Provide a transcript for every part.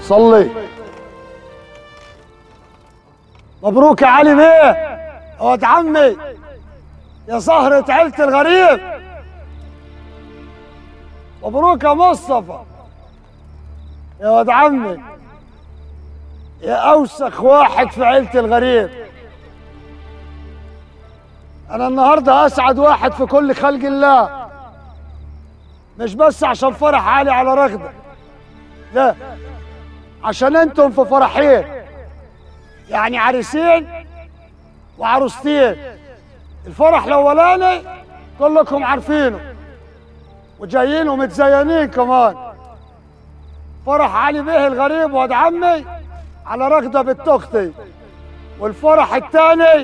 صلي مبروك يا علي بيه واد عمي يا سهرة عيلة الغريب مبروك يا مصطفى يا واد عمي يا أوسخ واحد في عيلة الغريب أنا النهاردة أسعد واحد في كل خلق الله مش بس عشان فرح عالي على رغدة لا عشان انتم في فرحين يعني عريسين وعروستين الفرح الاولاني كلكم عارفينه وجايين ومتزينين كمان فرح علي بيه الغريب واد عمي على رغدة بنت اختي والفرح الثاني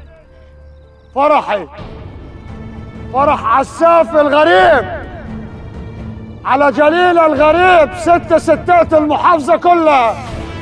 فرحي فرح عساف الغريب على جليل الغريب ست ستات المحافظة كلها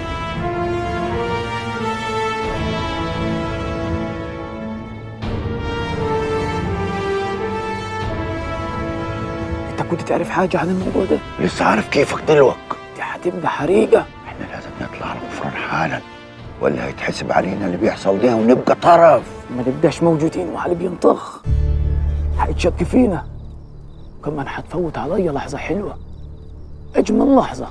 انت كنت تعرف حاجه عن الموضوع ده لسه عارف كيفك دلوقتي دي هتبقى حريقه احنا لازم نطلع الغفران حالا ولا هيتحسب علينا اللي بيحصل ده ونبقى طرف ما نبقاش موجودين وعلي بينطخ هيتشك فينا كمان هتفوت عليا لحظه حلوه اجمل لحظه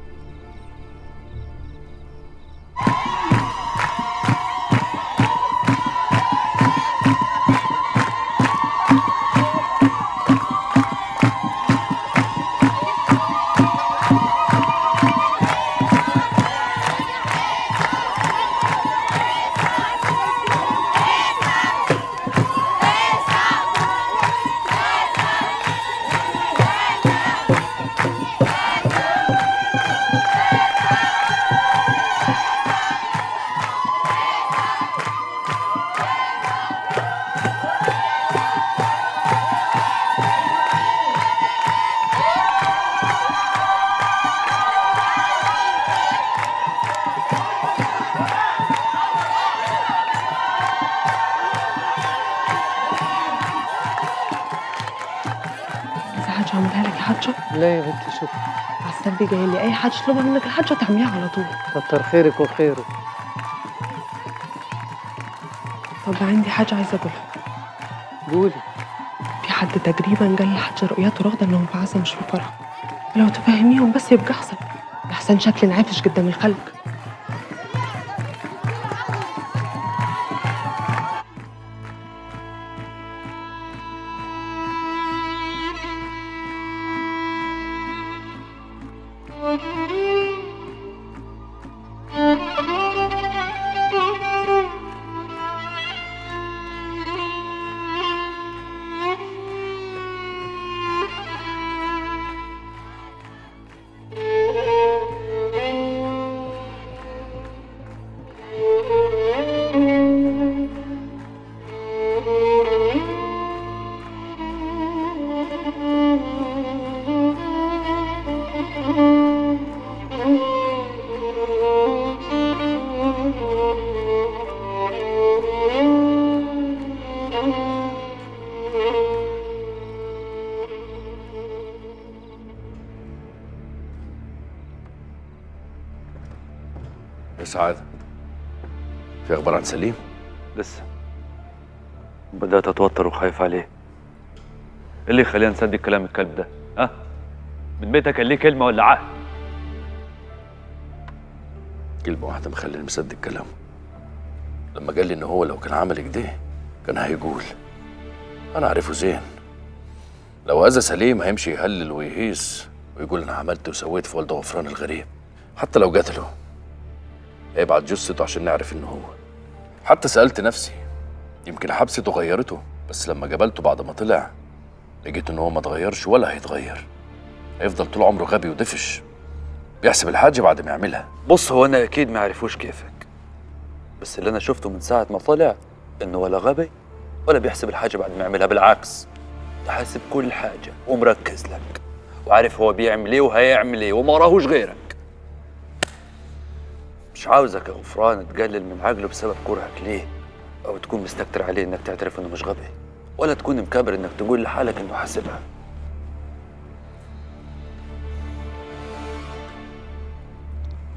عايزة حاجة أعملها لك يا حاجة لا يا بنتي شكرا عسل بيه جاي لي أي حاجة أطلبها منك الحاجة تعمليها على طول كتر خيرك وخيره طب عندي حاجة عايزة أقولها قولي في حد تقريبا قال لحاجة رؤيته راغدة إنهم في عزا مش في فرح لو تفهميهم بس يبقى أحسن أحسن شكل انعفش قدام الخلق يا سعادة في أخبار عن سليم؟ لسه بدأت أتوتر وخايف عليه إيه اللي يخلينا نصدق كلام الكلب ده؟ ها؟ من بيتك كان ليه كلمة ولا عهد؟ كلمة واحدة مخليني مصدق كلامه لما قال لي إن هو لو كان عمل كده كان هيقول أنا عارفه زين لو أذى سليم هيمشي يهلل ويهيس ويقول أنا عملت وسويت في والده غفران الغريب حتى لو قتله هيبعت جثته عشان نعرف إنه هو حتى سألت نفسي يمكن حبسته غيرته بس لما قابلته بعد ما طلع لقيت إن هو ما اتغيرش ولا هيتغير هيفضل طول عمره غبي ودفش بيحسب الحاجة بعد ما يعملها بص هو أنا أكيد ما عرفوش كيفك بس اللي أنا شفته من ساعة ما طلع إنه ولا غبي ولا بيحسب الحاجة بعد ما يعملها بالعكس ده حاسب كل حاجة ومركز لك وعارف هو بيعمل إيه وهيعمل إيه وما وراهوش غيرك مش عاوزك يا غفران تقلل من عقله بسبب كرهك ليه أو تكون مستكتر عليه إنك تعترف إنه مش غبي ولا تكون مكابر إنك تقول لحالك إنه حاسبها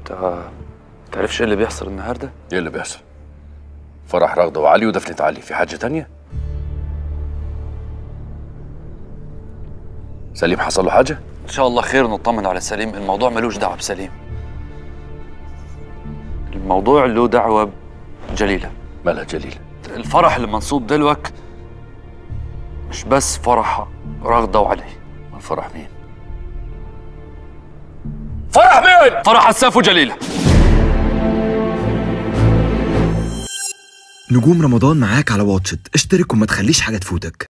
انت تعرفش ايه اللي بيحصل النهارده ايه اللي بيحصل فرح رغده وعلي ودفنة علي في حاجة تانية سليم حصل له حاجة ان شاء الله خير نطمن على سليم الموضوع ملوش دعوه بسليم الموضوع له دعوه بجليله مالها جليل الفرح اللي منصوب دلوك مش بس فرح رغده وعلي الفرح مين فرح مين فرح عساف وجليله نجوم رمضان معاك على واتشت اشترك وما تخليش حاجة تفوتك